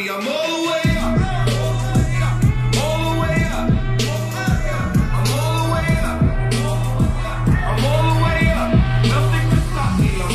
me. I'm all the way up. All the way up. I'm all the way up. I'm all the way up. Nothing can stop me. I'm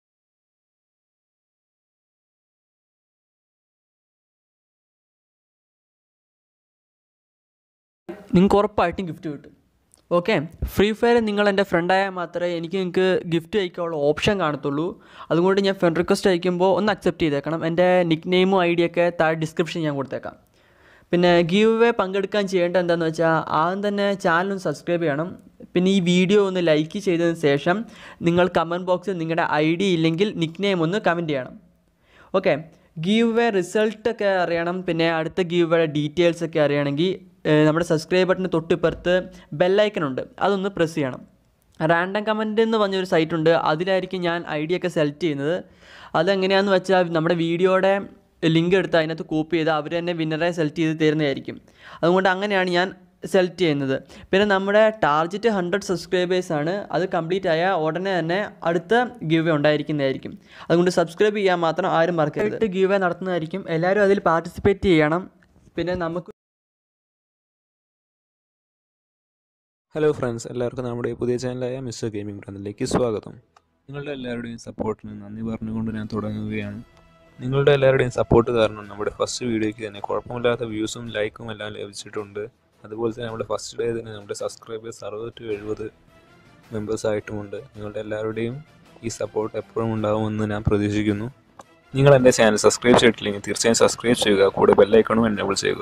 നിങ്ങൾക്ക് ഉറപ്പായിട്ടും gift കിട്ടും okay free fire നിങ്ങൾ എൻ്റെ ഫ്രണ്ടായാൽ മാത്രമേ എനിക്ക് നിങ്ങൾക്ക് gift അയക്കാനുള്ള option കാണത്തുള്ളൂ അതുകൊണ്ട് ഞാൻ ഫ്രണ്ട് റിക്വസ്റ്റ് അയക്കുമ്പോൾ ഒന്ന് അക്സെപ്റ്റ് ചെയ്തേക്കണം എൻ്റെ നിക് നെയിമും ഐ ഡിയൊക്കെ താഴെ ഡിസ്ക്രിപ്ഷൻ ഞാൻ കൊടുത്തേക്കാം പിന്നെ ഗീവ് വേ പങ്കെടുക്കാൻ ചെയ്യേണ്ട എന്താണെന്ന് വെച്ചാൽ ആദ്യം തന്നെ ചാനൽ ഒന്ന് സബ്സ്ക്രൈബ് ചെയ്യണം പിന്നെ ഈ വീഡിയോ ഒന്ന് ലൈക്ക് ചെയ്തതിന് ശേഷം നിങ്ങൾ കമൻറ്റ് ബോക്സിൽ നിങ്ങളുടെ ഐ ഡി ഇല്ലെങ്കിൽ നിക് നെയിം ഒന്ന് കമൻറ്റ് ചെയ്യണം ഓക്കെ ഗീവ് വേ റിസൾട്ടൊക്കെ അറിയണം പിന്നെ അടുത്ത ഗീവ് വേയുടെ ഡീറ്റെയിൽസ് ഒക്കെ അറിയണമെങ്കിൽ ഏഹ്, നമ്മുടെ സബ്സ്ക്രൈബ് ബട്ടന് തൊട്ടിപ്പുറത്ത് ബെല്ലൈക്കൺ ഉണ്ട് അതൊന്ന് പ്രസ് ചെയ്യണം റാൻഡം കമൻറ്റ് എന്ന് പറഞ്ഞൊരു സൈറ്റ് ഉണ്ട് അതിലായിരിക്കും ഞാൻ ഐ ഡി ഒക്കെ സെലക്ട് ചെയ്യുന്നത് അതെങ്ങനെയാണെന്ന് വെച്ചാൽ നമ്മുടെ വീഡിയോയുടെ ലിങ്ക് എടുത്ത് അതിനകത്ത് കോപ്പി ചെയ്ത് അവർ തന്നെ വിന്നറെ സെലക്ട് ചെയ്ത് തരുന്നതായിരിക്കും അതുകൊണ്ട് അങ്ങനെയാണ് ഞാൻ സെലക്ട് ചെയ്യുന്നത് പിന്നെ നമ്മുടെ ടാർഗറ്റ് ഹൺഡ്രഡ് സബ്സ്ക്രൈബേഴ്സ് ആണ് അത് കംപ്ലീറ്റ് ആയ ഉടനെ തന്നെ അടുത്ത ഗീവ് ഉണ്ടായിരിക്കുന്നതായിരിക്കും അതുകൊണ്ട് സബ്സ്ക്രൈബ് ചെയ്യാൻ മാത്രം ആരും മറക്കരുത് ഗീവ് നടത്തുന്നതായിരിക്കും എല്ലാവരും അതിൽ പാർട്ടിസിപ്പേറ്റ് ചെയ്യണം പിന്നെ നമുക്ക് ഹലോ ഫ്രണ്ട്സ് എല്ലാവർക്കും നമ്മുടെ പുതിയ ചാനലായ മിസ്റ്റർ ഗെയിമിംഗ് ബ്രാൻഡിലേക്ക് സ്വാഗതം നിങ്ങളുടെ എല്ലാവരുടെയും സപ്പോർട്ടിന് നന്ദി പറഞ്ഞുകൊണ്ട് ഞാൻ തുടങ്ങുകയാണ് നിങ്ങളുടെ എല്ലാവരുടെയും സപ്പോർട്ട് കാരണം നമ്മുടെ ഫസ്റ്റ് വീഡിയോയ്ക്ക് തന്നെ കുഴപ്പമില്ലാത്ത വ്യൂസും ലൈക്കും എല്ലാം ലഭിച്ചിട്ടുണ്ട് അതുപോലെ തന്നെ നമ്മുടെ ഫസ്റ്റ് ഡേ തന്നെ നമ്മുടെ സബ്സ്ക്രൈബേഴ്സ് അറുപത് ടു എഴുപത് മെമ്പേഴ്സ് ആയിട്ടുമുണ്ട് നിങ്ങളുടെ എല്ലാവരുടെയും ഈ സപ്പോർട്ട് എപ്പോഴും ഉണ്ടാവുമെന്ന് ഞാൻ പ്രതീക്ഷിക്കുന്നു നിങ്ങൾ എൻ്റെ ചാനൽ സബ്സ്ക്രൈബ് ചെയ്തിട്ടില്ലെങ്കിൽ തീർച്ചയായും സബ്സ്ക്രൈബ് ചെയ്യുക കൂടെ ബെല്ലൈക്കണും എനേബിൾ ചെയ്യുക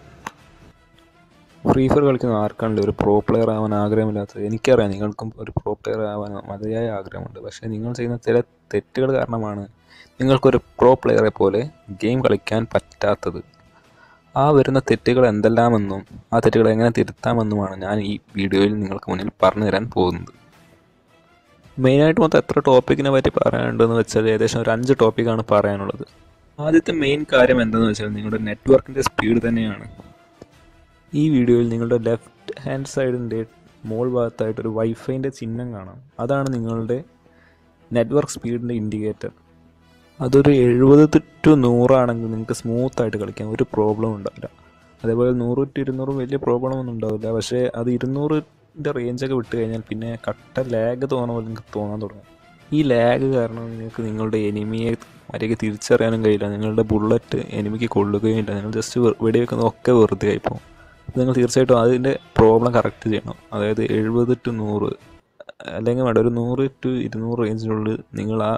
ഫ്രീ ഫയർ കളിക്കുന്ന ആർക്കാണല്ലോ ഒരു പ്രോ പ്ലെയർ ആവാൻ ആഗ്രഹമില്ലാത്തത് എനിക്കറിയാം നിങ്ങൾക്കും ഒരു പ്രോ പ്ലെയർ ആവാൻ മതിയായ ആഗ്രഹമുണ്ട് പക്ഷേ നിങ്ങൾ ചെയ്യുന്ന ചില തെറ്റുകൾ കാരണമാണ് നിങ്ങൾക്കൊരു പ്രോ പ്ലെയറെ പോലെ ഗെയിം കളിക്കാൻ പറ്റാത്തത് ആ വരുന്ന തെറ്റുകൾ എന്തെല്ലാമെന്നും ആ തെറ്റുകൾ എങ്ങനെ തിരുത്താമെന്നുമാണ് ഞാൻ ഈ വീഡിയോയിൽ നിങ്ങൾക്ക് മുന്നിൽ പറഞ്ഞു തരാൻ പോകുന്നത് മെയിനായിട്ട് മൊത്തം എത്ര ടോപ്പിക്കിനെ പറ്റി പറയാനുണ്ടെന്ന് വെച്ചാൽ ഏകദേശം ഒരു അഞ്ച് ടോപ്പിക്കാണ് പറയാനുള്ളത് ആദ്യത്തെ മെയിൻ കാര്യം എന്താണെന്ന് വെച്ചാൽ നിങ്ങളുടെ നെറ്റ്വർക്കിൻ്റെ സ്പീഡ് തന്നെയാണ് ഈ വീഡിയോയിൽ നിങ്ങളുടെ ലെഫ്റ്റ് ഹാൻഡ് സൈഡിൻ്റെ മോൾ ഭാഗത്തായിട്ട് ഒരു വൈഫൈൻ്റെ ചിഹ്നം കാണാം അതാണ് നിങ്ങളുടെ നെറ്റ്വർക്ക് സ്പീഡിൻ്റെ ഇൻഡിക്കേറ്റർ അതൊരു എഴുപത് ടു നൂറാണെങ്കിൽ നിങ്ങൾക്ക് സ്മൂത്തായിട്ട് കളിക്കാം ഒരു പ്രോബ്ലം ഉണ്ടാവില്ല അതേപോലെ നൂറ് ടു ഇരുന്നൂറും വലിയ പ്രോബ്ലം ഒന്നും ഉണ്ടാവില്ല പക്ഷേ അത് ഇരുന്നൂറിൻ്റെ റേഞ്ചൊക്കെ വിട്ട് കഴിഞ്ഞാൽ പിന്നെ കട്ട ലാഗ് തോന്നുന്ന പോലെ നിങ്ങൾക്ക് തോന്നാൻ തുടങ്ങും ഈ ലാഗ് കാരണം നിങ്ങൾക്ക് നിങ്ങളുടെ എനിമിയെ മര്യാദയ്ക്ക് തിരിച്ചറിയാനും കഴിയില്ല നിങ്ങളുടെ ബുള്ളറ്റ് എനിമിക്ക് കൊള്ളുകയും ഇല്ല നിങ്ങൾ ജസ്റ്റ് വെടിവെക്കുന്നതൊക്കെ വെറുതെ ആയിപ്പോവും അപ്പോൾ നിങ്ങൾ തീർച്ചയായിട്ടും അതിൻ്റെ പ്രോബ്ലം കറക്റ്റ് ചെയ്യണം അതായത് എഴുപത് ടു നൂറ് അല്ലെങ്കിൽ വേണ്ട ഒരു നൂറ് ടു ഇരുന്നൂറ് റേഞ്ചിനുള്ളിൽ നിങ്ങൾ ആ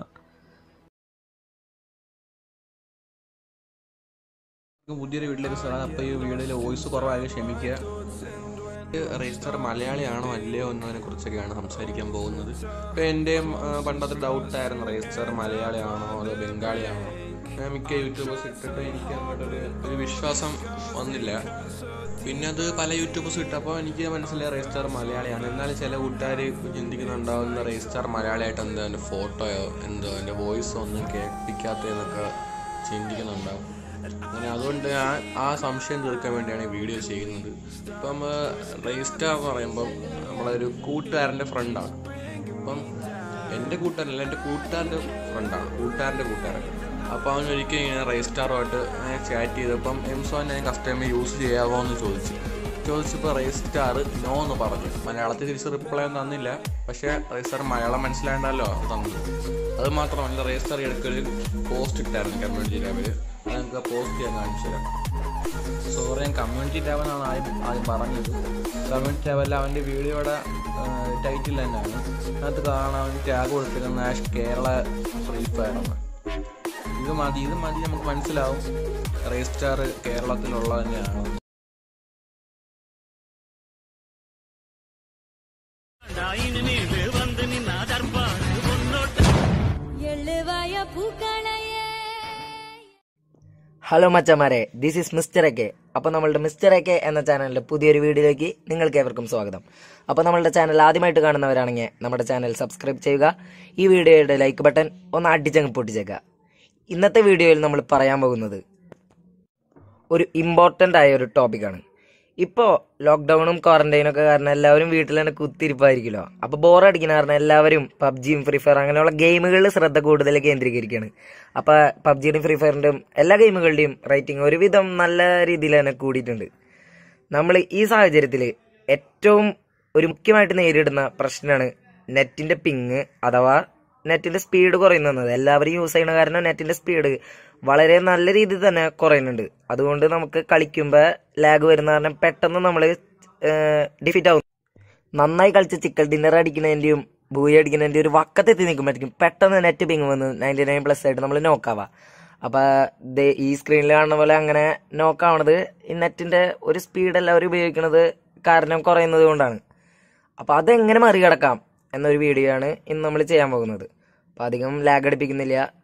പുതിയൊരു വീട്ടിലേക്ക് സ്ഥലം അപ്പോൾ ഈ വീഡിയോയിൽ വോയിസ് കുറവായി ക്ഷമിക്കുക രജിസ്റ്റർ മലയാളിയാണോ അല്ലയോ എന്നതിനെ കുറിച്ചൊക്കെയാണ് സംസാരിക്കാൻ പോകുന്നത് ഇപ്പോൾ എൻ്റെയും ആ, പണ്ടത്തെ ഡൗട്ടായിരുന്നു രജിസ്റ്റർ മലയാളിയാണോ അതോ ബംഗാളിയാണോ ഞാൻ മിക്ക യൂട്യൂബേഴ്സ് ഇട്ടിട്ട് എനിക്ക് അങ്ങോട്ടൊരു ഒരു വിശ്വാസം വന്നില്ല പിന്നെ അത് പല യൂട്യൂബേഴ്സ് ഇട്ടപ്പോൾ എനിക്ക് മനസ്സിലായി രജിസ്റ്റർ മലയാളിയാണ് എന്നാൽ ചില കൂട്ടുകാർ ചിന്തിക്കുന്നുണ്ടാവുന്ന രജിസ്റ്റർ മലയാളിയായിട്ട് എന്തോ എൻ്റെ ഫോട്ടോയോ എന്തോ എൻ്റെ വോയിസോ ഒന്നും കേൾപ്പിക്കാത്തതെന്നൊക്കെ ചിന്തിക്കുന്നുണ്ടാവും അങ്ങനെ അതുകൊണ്ട് ആ ആ സംശയം തീർക്കാൻ വേണ്ടിയാണ് ഈ വീഡിയോ ചെയ്യുന്നത് ഇപ്പം രജിസ്റ്റർ എന്ന് പറയുമ്പം നമ്മളൊരു കൂട്ടുകാരൻ്റെ ഫ്രണ്ടാണ് അപ്പം എൻ്റെ കൂട്ടുകാരനല്ല എൻ്റെ കൂട്ടുകാരൻ്റെ ഫ്രണ്ടാണ് കൂട്ടുകാരൻ്റെ കൂട്ടുകാരൻ അപ്പോൾ അവൻ ഒരിക്കലും ഇങ്ങനെ രജിസ്റ്റാറുമായിട്ട് ചാറ്റ് ചെയ്തപ്പം എംസോൻ ഞാൻ കസ്റ്റമർ യൂസ് ചെയ്യാമോ എന്ന് ചോദിച്ചു ചോദിച്ചപ്പോൾ രജിസ്റ്റാർ നോ എന്ന് പറഞ്ഞു മലയാളത്തിൽ തിരിച്ച് റിപ്ലൈ ഒന്നും തന്നില്ല പക്ഷേ രജിസ്റ്റാർ മലയാളം മനസ്സിലാണ്ടല്ലോ അത് തന്നത് അത് മാത്രമല്ല രജിസ്റ്റാർ ഇടയ്ക്കൊരു പോസ്റ്റ് ഇട്ടായിരുന്നു കമ്മ്യൂണിറ്റി ടാബിൽ അത് നമുക്ക് പോസ്റ്റ് ചെയ്യാൻ കാണിച്ചു തരാം സോറി ഞാൻ കമ്മ്യൂണിറ്റി ടാബ് എന്നാണ് ആദ്യം ആദ്യം പറഞ്ഞത് കമ്മ്യൂണിറ്റി ടാബല്ല അവൻ്റെ വീഡിയോയുടെ ടൈറ്റിൽ തന്നെയാണ് അതിനകത്ത് കാണാൻ അവൻ ടാഗ് കൊടുത്തിരുന്ന ആഷ് കേരള ഫ്രീ ഫയർ എന്ന് ഇത് മതി ഇത് മതി നമുക്ക് മനസ്സിലാവും രജിസ്റ്റാർ കേരളത്തിലുള്ള തന്നെയാണ് എള്ളുവായ പൂക്കളയെ ഹലോ മച്ചമാരെ this is mister A K അപ്പോൾ നമ്മളുടെ മിസ്റ്റർ എ കെ എന്ന ചാനലിൻ്റെ പുതിയൊരു വീഡിയോയിലേക്ക് നിങ്ങൾക്ക് ഏവർക്കും സ്വാഗതം അപ്പോൾ നമ്മളുടെ ചാനൽ ആദ്യമായിട്ട് കാണുന്നവരാണെങ്കിൽ നമ്മുടെ ചാനൽ സബ്സ്ക്രൈബ് ചെയ്യുക ഈ വീഡിയോയുടെ ലൈക്ക് ബട്ടൺ ഒന്ന് അടിച്ചങ്ങ് പൊട്ടിച്ചേക്കുക ഇന്നത്തെ വീഡിയോയിൽ നമ്മൾ പറയാൻ പോകുന്നത് ഒരു ഇമ്പോർട്ടൻ്റ് ആയ ഒരു ടോപ്പിക്കാണ് ഇപ്പോൾ ലോക്ക്ഡൗണും ക്വാറന്റൈനും ഒക്കെ കാരണം എല്ലാവരും വീട്ടിൽ തന്നെ കുത്തിരിപ്പായിരിക്കുമല്ലോ അപ്പോൾ ബോറടിക്കുന്ന കാരണം എല്ലാവരും പബ്ജിയും ഫ്രീ ഫയർ അങ്ങനെയുള്ള ഗെയിമുകളിൽ ശ്രദ്ധ കൂടുതൽ കേന്ദ്രീകരിക്കുകയാണ് അപ്പോൾ പബ്ജിയുടെയും ഫ്രീ ഫയറിൻ്റെയും എല്ലാ ഗെയിമുകളുടെയും റേറ്റിംഗ് ഒരുവിധം നല്ല രീതിയിൽ തന്നെ കൂടിയിട്ടുണ്ട് നമ്മൾ ഈ സാഹചര്യത്തിൽ ഏറ്റവും ഒരു മുഖ്യമായിട്ട് നേരിടുന്ന പ്രശ്നമാണ് നെറ്റിന്റെ പിങ് അഥവാ നെറ്റിന്റെ സ്പീഡ് കുറയുന്നത് എല്ലാവരും യൂസ് ചെയ്യുന്ന കാരണം നെറ്റിന്റെ സ്പീഡ് വളരെ നല്ല രീതിയിൽ തന്നെ കുറയുന്നുണ്ട് അതുകൊണ്ട് നമുക്ക് കളിക്കുമ്പോൾ ലാഗ് വരുന്ന കാരണം പെട്ടെന്ന് നമ്മൾ ഡിഫീറ്റ് ആവും നന്നായി കളിച്ച് ചിക്കൻ ഡിന്നർ അടിക്കുന്നതിൻ്റെയും ബൂയി അടിക്കുന്നതിൻ്റെ ഒരു വക്കത്തെത്തി നിൽക്കുമ്പോഴേക്കും പെട്ടെന്ന് നെറ്റ് പിങ് വന്ന് നയൻറ്റി നയൻ പ്ലസ് ആയിട്ട് നമ്മൾ നോക്കാവാം അപ്പോൾ ഈ സ്ക്രീനിൽ കാണുന്ന പോലെ അങ്ങനെ നോക്കാവണത് ഈ നെറ്റിൻ്റെ ഒരു സ്പീഡ് എല്ലാവരും ഉപയോഗിക്കുന്നത് കാരണം കുറയുന്നത് കൊണ്ടാണ് അപ്പോൾ അതെങ്ങനെ മറികടക്കാം എന്നൊരു വീഡിയോ ആണ് ഇന്ന് നമ്മൾ ചെയ്യാൻ പോകുന്നത് അപ്പോൾ അധികം ലാഗ് അടിപ്പിക്കുന്നില്ല